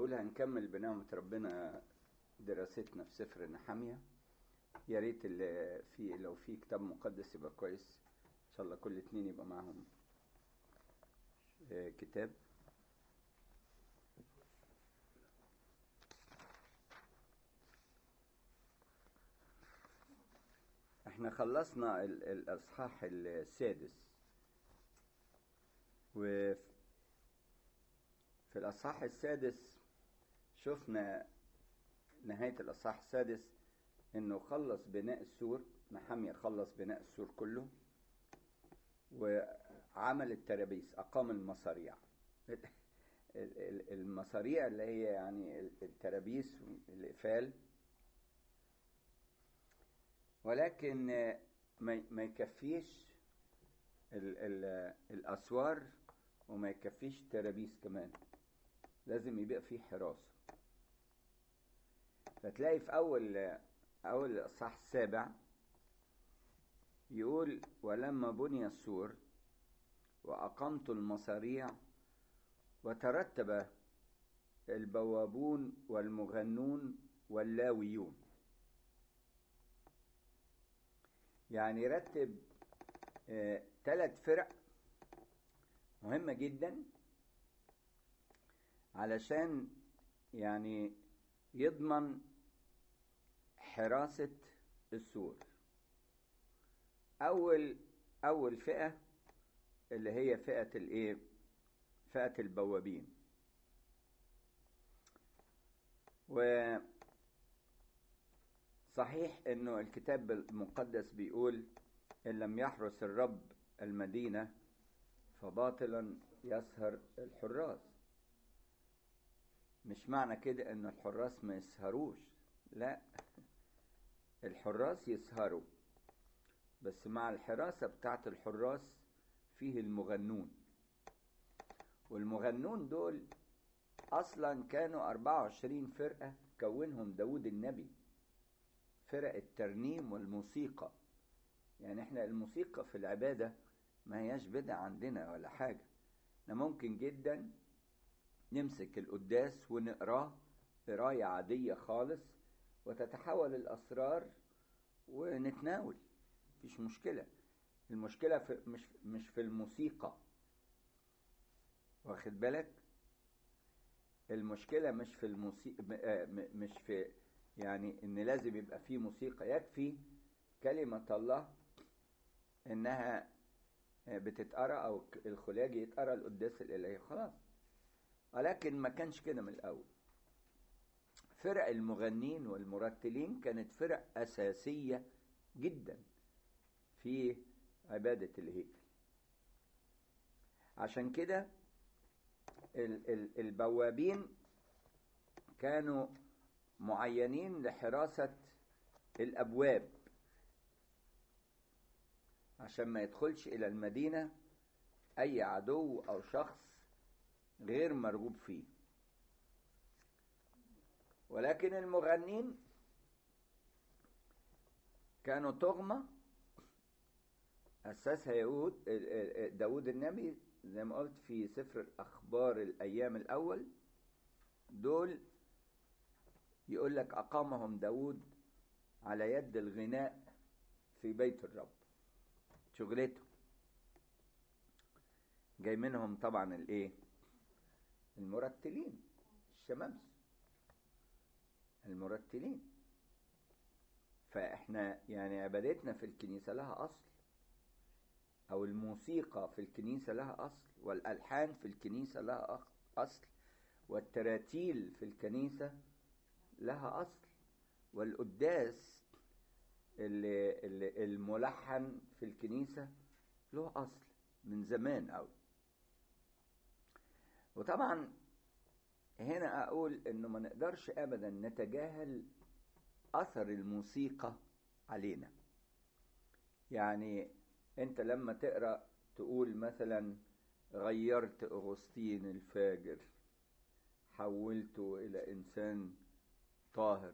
بقول هنكمل بنعمة ربنا دراستنا في سفر نحامية يا ريت اللي في لو في كتاب مقدس يبقى كويس ان شاء الله كل اتنين يبقى معاهم آه، كتاب احنا خلصنا ال- الاصحاح السادس وفي في الاصحاح السادس شفنا نهاية الاصحاح السادس انه خلص بناء السور نحمية خلص بناء السور كله وعمل الترابيس اقام المصاريع ال- ال- المصاريع اللي هي يعني ال- الترابيس الاقفال ولكن ما ما يكفيش ال ال الاسوار وما يكفيش ترابيس كمان لازم يبقى فيه حراسه فتلاقي في اول اول الاصحاح السابع يقول ولما بني السور واقمت المصاريع وترتب البوابون والمغنون واللاويون يعني رتب ثلاث فرق مهمة جدا علشان يعني يضمن حراسة السور أول أول فئة اللي هي فئة الإيه؟ فئة البوابين و صحيح انه الكتاب المقدس بيقول ان لم يحرس الرب المدينه فباطلا يسهر الحراس مش معنى كده ان الحراس ما يسهروش لا الحراس يسهروا بس مع الحراسة بتاعت الحراس فيه المغنون والمغنون دول اصلا كانوا 24 فرقة كونهم داود النبي فرق الترنيم والموسيقى يعني احنا الموسيقى في العبادة ما هياش بدع عندنا ولا حاجة احنا ممكن جدا نمسك القداس ونقراه قراية عادية خالص وتتحول الأسرار ونتناول مفيش مشكلة المشكلة في مش مش في الموسيقى واخد بالك المشكلة مش في الموسيقى مش في يعني ان لازم يبقى فيه موسيقى يكفي كلمة الله انها بتتقرا او الخلاجي يتقرا القداس الالهي خلاص ولكن ما كانش كده من الاول فرق المغنين والمرتلين كانت فرق اساسية جدا في عبادة الهيكل عشان كده البوابين كانوا معينين لحراسة الأبواب عشان ما يدخلش إلى المدينة أي عدو أو شخص غير مرغوب فيه ولكن المغنين كانوا تغمة أسسها يهود داود النبي زي ما قلت في سفر الأخبار الأيام الأول دول يقول لك أقامهم داود على يد الغناء في بيت الرب شغلته جاي منهم طبعا الايه المرتلين الشمامس المرتلين فاحنا يعني عبادتنا في الكنيسة لها أصل أو الموسيقى في الكنيسة لها أصل والألحان في الكنيسة لها أصل والتراتيل في الكنيسة لها أصل والقداس اللي, اللي الملحن في الكنيسة له أصل من زمان أوي وطبعا هنا أقول إنه ما نقدرش أبدا نتجاهل أثر الموسيقى علينا يعني أنت لما تقرأ تقول مثلا غيرت أغسطين الفاجر حولته إلى إنسان طاهر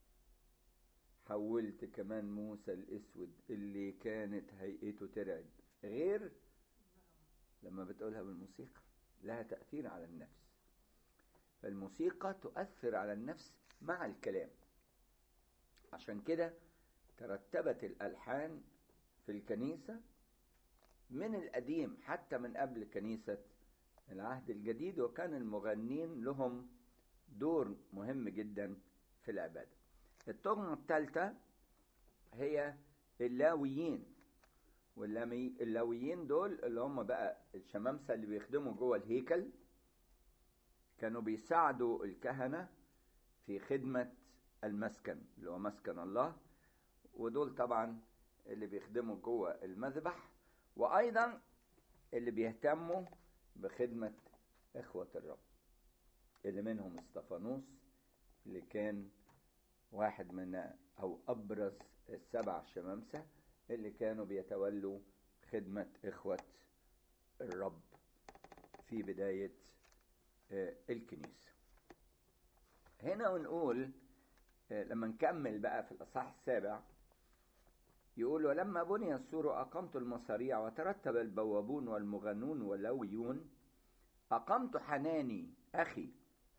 حولت كمان موسى الاسود اللي كانت هيئته ترعب غير لما بتقولها بالموسيقى لها تأثير على النفس فالموسيقى تؤثر على النفس مع الكلام عشان كده ترتبت الألحان في الكنيسة من القديم حتى من قبل كنيسة العهد الجديد وكان المغنين لهم دور مهم جدا في العبادة التهمة الثالثة هي اللاويين واللاويين دول اللي هم بقى الشمامسة اللي بيخدموا جوه الهيكل كانوا بيساعدوا الكهنة في خدمة المسكن اللي هو مسكن الله ودول طبعا اللي بيخدموا جوه المذبح وأيضا اللي بيهتموا بخدمة إخوة الرب اللي منهم استفانوس اللي كان واحد من أو أبرز السبع شمامسة اللي كانوا بيتولوا خدمة إخوة الرب في بداية الكنيسة هنا ونقول لما نكمل بقى في الأصحاح السابع يقول ولما بني السور أقمت المصاريع وترتب البوابون والمغنون واللويون أقمت حناني أخي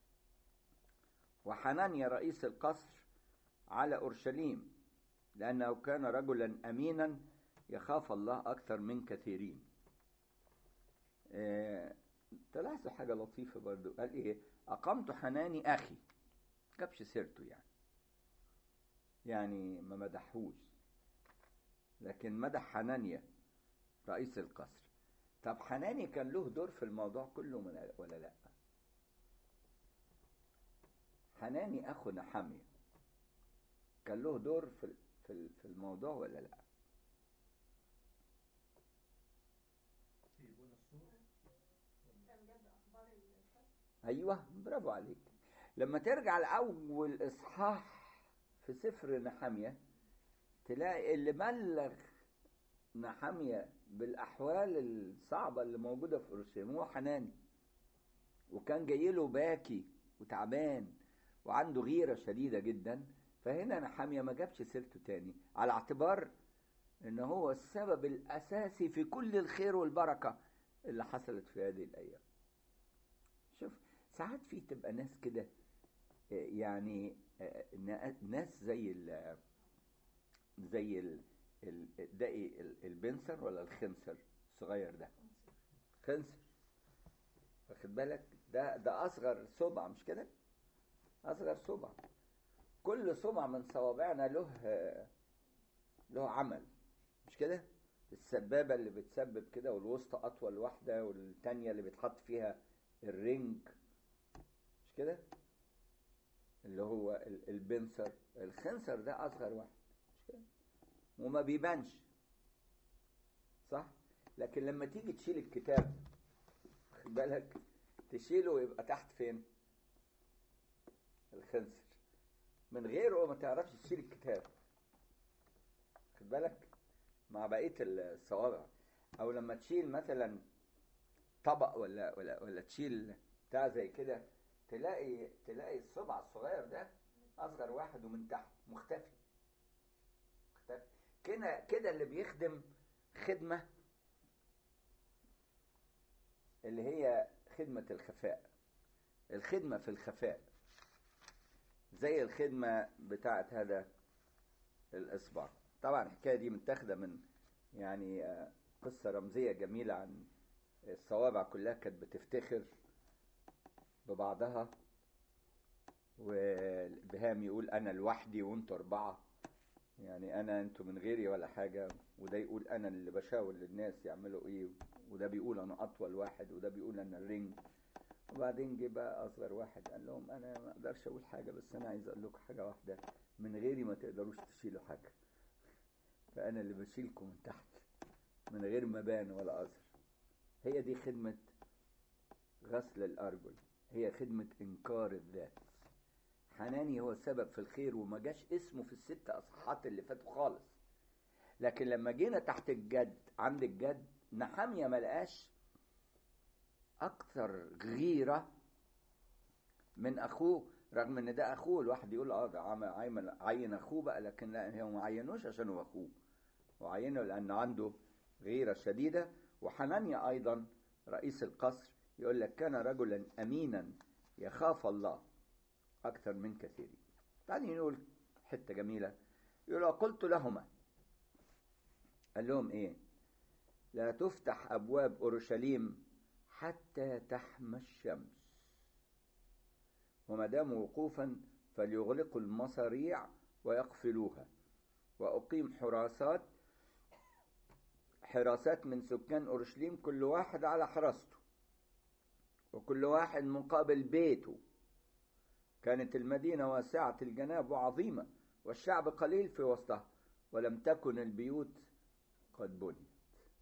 وحنانيا رئيس القصر على أورشليم لأنه كان رجلا أمينا يخاف الله أكثر من كثيرين آه، تلاحظوا حاجة لطيفة برضو قال إيه أقمت حناني أخي جابش سيرته يعني يعني ما مدحوش لكن مدح حنانيا رئيس القصر طب حناني كان له دور في الموضوع كله من ولا لا حناني اخو نحامية كان له دور في في في الموضوع ولا لا في بنى السور ايوه برافو عليك لما ترجع لاول اصحاح في سفر نحامية تلاقي اللي بلغ نحامية بالاحوال الصعبة اللي موجودة في اورشليم هو حناني وكان جاي له باكي وتعبان وعنده غيرة شديدة جدا فهنا نحامية ما جابش سيرته تاني على اعتبار ان هو السبب الاساسي في كل الخير والبركة اللي حصلت في هذه الايام شوف ساعات في تبقى ناس كده يعني ناس زي ال زي ال ده ايه البنسر ولا الخنسر الصغير ده خنسر واخد بالك ده ده اصغر صبع مش كده اصغر صبع كل صبع من صوابعنا له له عمل مش كده السبابه اللي بتسبب كده والوسطى اطول واحده والتانيه اللي بيتحط فيها الرنج مش كده اللي هو البنسر الخنسر ده اصغر واحد مش كده وما بيبانش صح لكن لما تيجي تشيل الكتاب خد بالك تشيله ويبقى تحت فين الخنسر من غيره ما تعرفش تشيل الكتاب خد بالك مع بقيه الصوابع او لما تشيل مثلا طبق ولا ولا ولا تشيل بتاع زي كده تلاقي تلاقي الصبع الصغير ده اصغر واحد ومن تحت مختفي مختفي كده كده اللي بيخدم خدمه اللي هي خدمه الخفاء الخدمه في الخفاء زي الخدمه بتاعه هذا الاصبع طبعا الحكايه دي متاخده من يعني قصه رمزيه جميله عن الصوابع كلها كانت بتفتخر ببعضها وبهام يقول انا لوحدي وانتوا اربعه يعني انا انتوا من غيري ولا حاجه وده يقول انا اللي بشاور للناس يعملوا ايه وده بيقول انا اطول واحد وده بيقول انا الرينج وبعدين جه بقى اصغر واحد قال لهم انا ما اقدرش اقول حاجه بس انا عايز اقول لكم حاجه واحده من غيري ما تقدروش تشيلوا حاجه فانا اللي بشيلكم من تحت من غير ما بان ولا اثر هي دي خدمه غسل الارجل هي خدمه انكار الذات حناني هو السبب في الخير وما جاش اسمه في الست اصحاحات اللي فاتوا خالص لكن لما جينا تحت الجد عند الجد نحاميه ما لقاش اكثر غيره من اخوه رغم ان ده اخوه الواحد يقول اه ده عين عين اخوه بقى لكن لا هو ما عينوش عشان هو اخوه وعينه لانه عنده غيره شديده وحنانيا ايضا رئيس القصر يقول لك كان رجلا امينا يخاف الله أكثر من كثيرين تعالي نقول حتة جميلة يقول قلت لهما قال لهم إيه لا تفتح أبواب أورشليم حتى تحمى الشمس وما داموا وقوفا فليغلقوا المصاريع ويقفلوها وأقيم حراسات حراسات من سكان أورشليم كل واحد على حراسته وكل واحد مقابل بيته كانت المدينة واسعة الجناب وعظيمة والشعب قليل في وسطها ولم تكن البيوت قد بنيت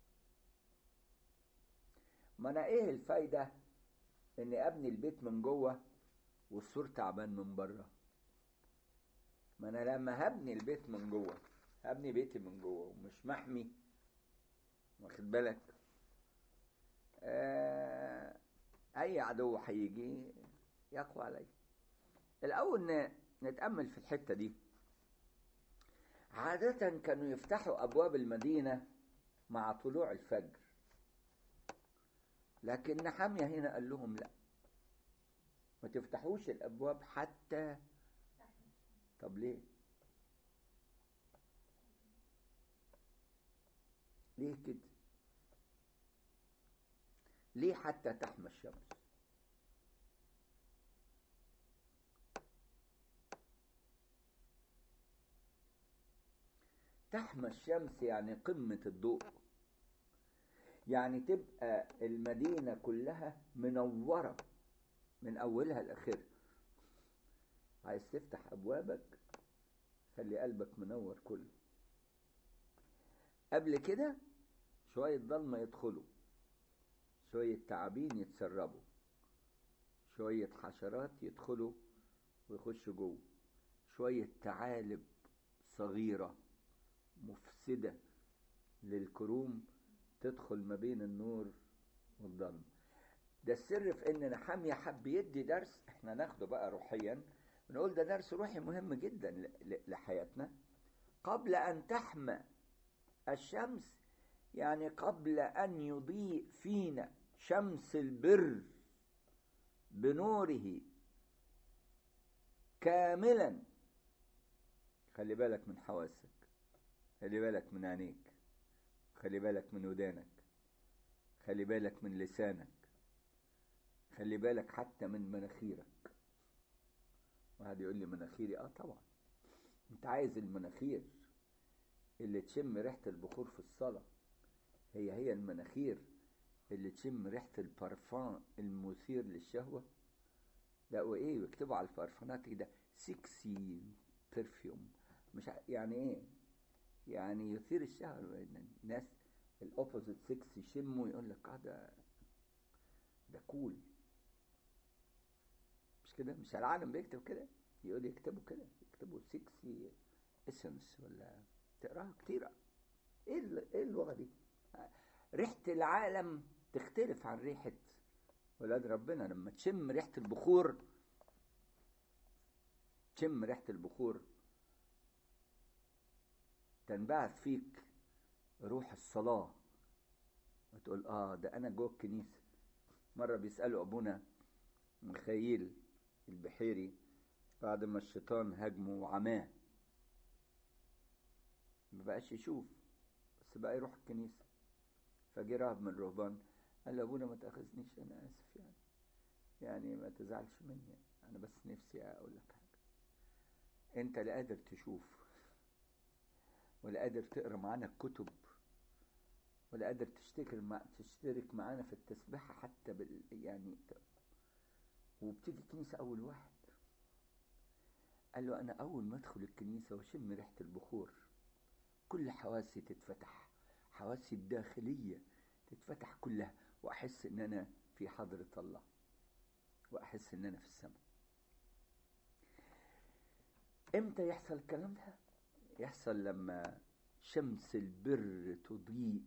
ما أنا إيه الفايدة إني أبني البيت من جوه والسور تعبان من بره ما أنا لما هبني البيت من جوه هبني بيتي من جوه ومش محمي واخد بالك آه اي عدو هيجي يقوى علي الاول نتامل في الحته دي عاده كانوا يفتحوا ابواب المدينه مع طلوع الفجر لكن نحاميه هنا قال لهم لا ما تفتحوش الابواب حتى طب ليه ليه كده ليه حتى تحمى الشمس تحمى الشمس يعني قمة الضوء يعني تبقى المدينة كلها منورة من أولها لآخرها عايز تفتح أبوابك خلي قلبك منور كله قبل كده شوية ضلمة يدخلوا شوية تعابين يتسربوا شوية حشرات يدخلوا ويخشوا جوه شوية ثعالب صغيرة مفسدة للكروم تدخل ما بين النور والظلم ده السر في ان نحامية حب يدي درس احنا ناخده بقى روحيا بنقول ده درس روحي مهم جدا لحياتنا قبل ان تحمى الشمس يعني قبل ان يضيء فينا شمس البر بنوره كاملا خلي بالك من حواسك خلي بالك من عينيك خلي بالك من ودانك خلي بالك من لسانك خلي بالك حتى من مناخيرك واحد يقول لي مناخيري اه طبعا انت عايز المناخير اللي تشم ريحة البخور في الصلاة هي هي المناخير اللي تشم ريحة البارفان المثير للشهوة لا وايه يكتبوا على البارفانات كده سكسي برفيوم مش يعني ايه يعني يثير الشهوة الناس الاوبوزيت سكس يشموا يقول لك اه ده ده كول مش كده مش العالم بيكتب كده يقول يكتبوا كده يكتبوا سكسي اسنس ولا تقراها كتيرة ايه ايه اللغة دي ريحة العالم تختلف عن ريحة ولاد ربنا لما تشم ريحة البخور تشم ريحة البخور تنبعث فيك روح الصلاة وتقول اه ده انا جوه الكنيسة مرة بيسألوا ابونا مخيل البحيري بعد ما الشيطان هاجمه وعماه ما بقاش يشوف بس بقى يروح الكنيسة فجه راهب من الرهبان قال له ابونا ما تاخذنيش انا اسف يعني يعني ما تزعلش مني انا بس نفسي اقول لك حاجه انت لا قادر تشوف ولا قادر تقرا معانا الكتب ولا قادر تشترك مع تشترك معانا في التسبيحه حتى بال يعني وبتيجي الكنيسه اول واحد قال له انا اول ما ادخل الكنيسه واشم ريحه البخور كل حواسي تتفتح حواسي الداخليه تتفتح كلها واحس ان انا في حضره الله واحس ان انا في السماء امتى يحصل الكلام ده يحصل لما شمس البر تضيء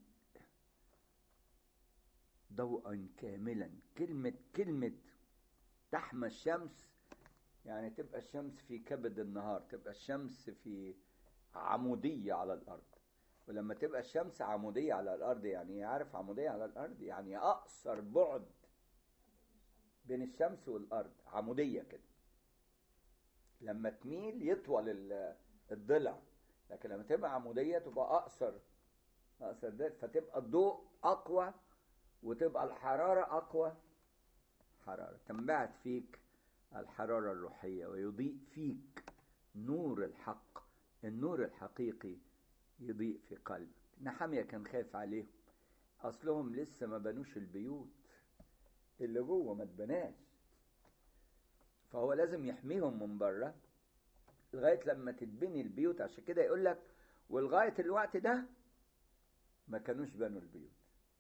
ضوءا كاملا كلمة كلمة تحمى الشمس يعني تبقى الشمس في كبد النهار تبقى الشمس في عمودية على الأرض ولما تبقى الشمس عمودية على الأرض يعني عارف عمودية على الأرض يعني أقصر بعد بين الشمس والارض عموديه كده لما تميل يطول ال- الضلع لكن لما تبقى عموديه تبقى اقصر اقصر ده فتبقى الضوء اقوى وتبقى الحراره اقوى حراره تنبعث فيك الحراره الروحيه ويضيء فيك نور الحق النور الحقيقي يضيء في قلبك نحمية كان خايف عليهم اصلهم لسه ما بنوش البيوت اللي جوه ما اتبناش فهو لازم يحميهم من بره لغايه لما تتبني البيوت عشان كده يقول لك ولغايه الوقت ده ما كانوش بنوا البيوت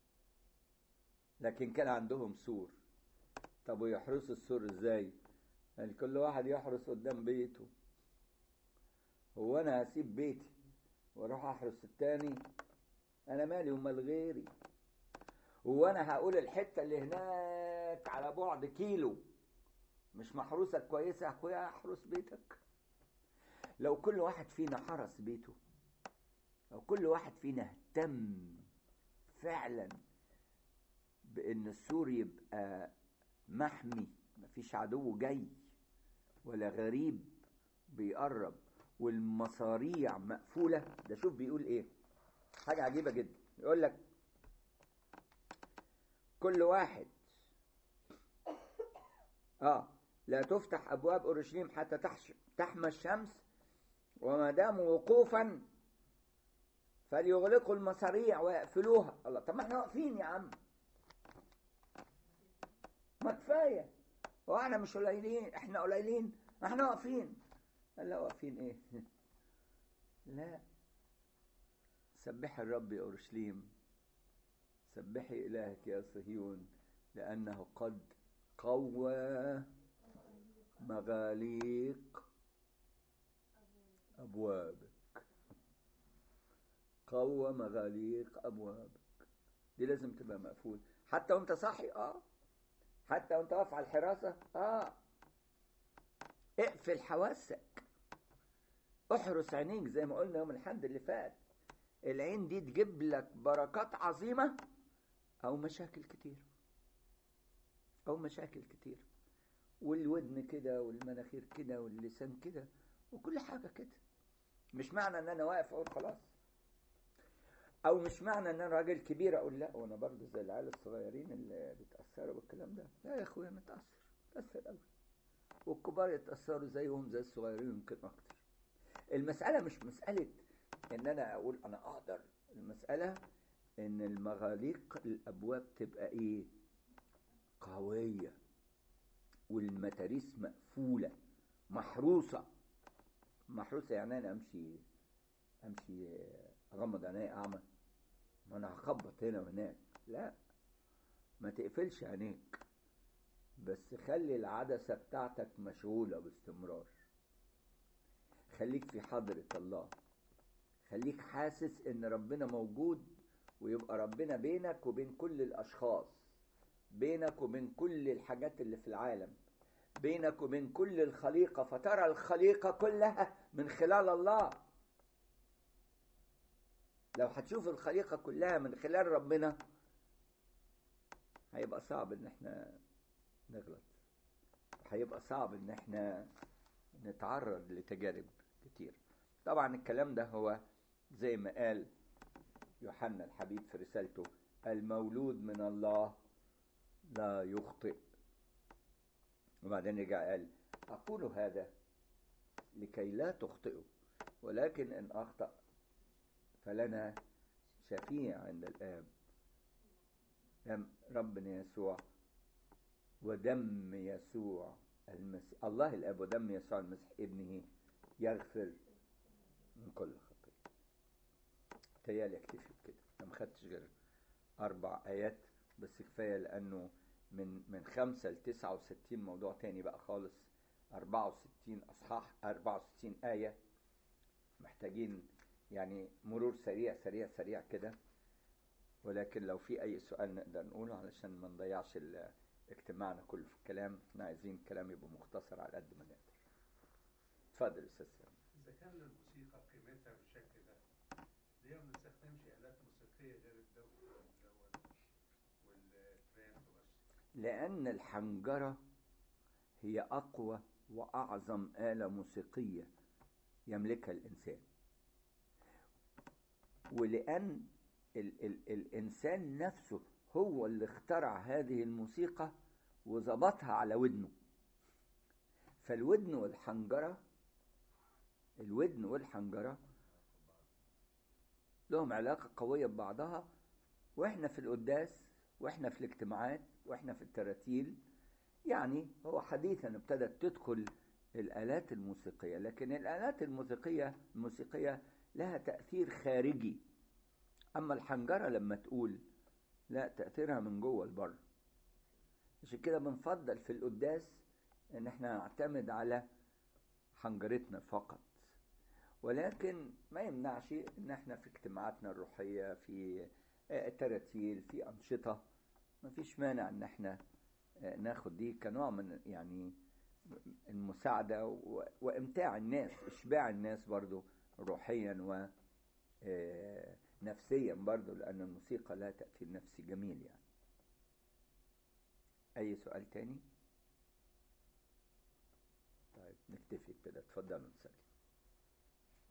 لكن كان عندهم سور طب ويحرسوا السور ازاي يعني كل واحد يحرس قدام بيته هو انا هسيب بيتي واروح احرس التاني انا مالي ومال غيري هو انا هقول الحته اللي هناك على بعد كيلو مش محروسه كويسه يا اخويا احرس بيتك لو كل واحد فينا حرس بيته لو كل واحد فينا اهتم فعلا بان السور يبقى محمي مفيش عدو جاي ولا غريب بيقرب والمصاريع مقفوله ده شوف بيقول ايه حاجه عجيبه جدا يقول لك كل واحد اه لا تفتح ابواب اورشليم حتى تحش تحمى الشمس وما داموا وقوفا فليغلقوا المصاريع ويقفلوها الله طب ما احنا واقفين يا عم ما كفايه هو احنا مش قليلين احنا قليلين ما احنا واقفين قال لا واقفين ايه لا سبحي الرب يا اورشليم سبحي الهك يا صهيون لانه قد قوى مغاليق ابوابك قوى مغاليق ابوابك دي لازم تبقى مقفول حتى وانت صاحي اه حتى وانت واقف على الحراسه اه اقفل حواسك احرس عينيك زي ما قلنا يوم الحد اللي فات العين دي تجيب لك بركات عظيمه او مشاكل كتير او مشاكل كتير والودن كده والمناخير كده واللسان كده وكل حاجه كده مش معنى ان انا واقف اقول خلاص او مش معنى ان انا راجل كبير اقول لا وانا برضه زي العيال الصغيرين اللي بيتاثروا بالكلام ده لا يا اخويا نتاثر نتاثر قوي والكبار يتاثروا زيهم زي الصغيرين يمكن اكتر المساله مش مساله ان انا اقول انا اقدر المساله ان المغاليق الابواب تبقى ايه قويه والمتاريس مقفوله محروسه محروسه يعني انا امشي امشي اغمض عيني اعمى ما انا هخبط هنا وهناك لا ما تقفلش عينيك بس خلي العدسة بتاعتك مشغولة باستمرار خليك في حضرة الله خليك حاسس ان ربنا موجود ويبقى ربنا بينك وبين كل الاشخاص بينك وبين كل الحاجات اللي في العالم بينك وبين كل الخليقة فترى الخليقة كلها من خلال الله لو هتشوف الخليقة كلها من خلال ربنا هيبقى صعب ان احنا نغلط هيبقى صعب ان احنا نتعرض لتجارب كتير طبعا الكلام ده هو زي ما قال يوحنا الحبيب في رسالته المولود من الله لا يخطئ وبعدين رجع قال أقول هذا لكي لا تخطئوا ولكن إن أخطأ فلنا شفيع عند الآب دم ربنا يسوع ودم يسوع المسيح الله الاب ودم يسوع المسيح ابنه يغفر من كل خطيه تيالي اكتفي بكده انا ما خدتش غير اربع ايات بس كفايه لانه من من خمسة ل 69 موضوع تاني بقى خالص 64 اصحاح 64 ايه محتاجين يعني مرور سريع سريع سريع كده ولكن لو في اي سؤال نقدر نقوله علشان ما نضيعش اجتماعنا كله في الكلام احنا عايزين الكلام يبقى مختصر على قد ما نقدر اتفضل يا استاذ سامي إذا كان الموسيقى قيمتها بالشكل ده ليه ما بنستخدمش آلات موسيقية غير الدف والتريانتو بس؟ لان الحنجره هي أقوى وأعظم آلة موسيقية يملكها الإنسان ولأن ال ال الإنسان نفسه هو اللي اخترع هذه الموسيقى وظبطها على ودنه فالودن والحنجرة الودن والحنجرة لهم علاقة قوية ببعضها واحنا في القداس واحنا في الاجتماعات واحنا في التراتيل يعني هو حديثا ابتدت تدخل الآلات الموسيقية لكن الآلات الموسيقية الموسيقية لها تأثير خارجي أما الحنجرة لما تقول لا تأثيرها من جوه لبره عشان كده بنفضل في القداس ان احنا نعتمد على حنجرتنا فقط ولكن ما يمنعش ان احنا في اجتماعاتنا الروحية في تراتيل في أنشطة ما فيش مانع ان احنا ناخد دي كنوع من يعني المساعدة وامتاع الناس اشباع الناس برضو روحيا و نفسيا برضو لأن الموسيقى لها تأثير نفسي جميل يعني أي سؤال تاني؟ طيب نكتفي كده اتفضلوا نسأل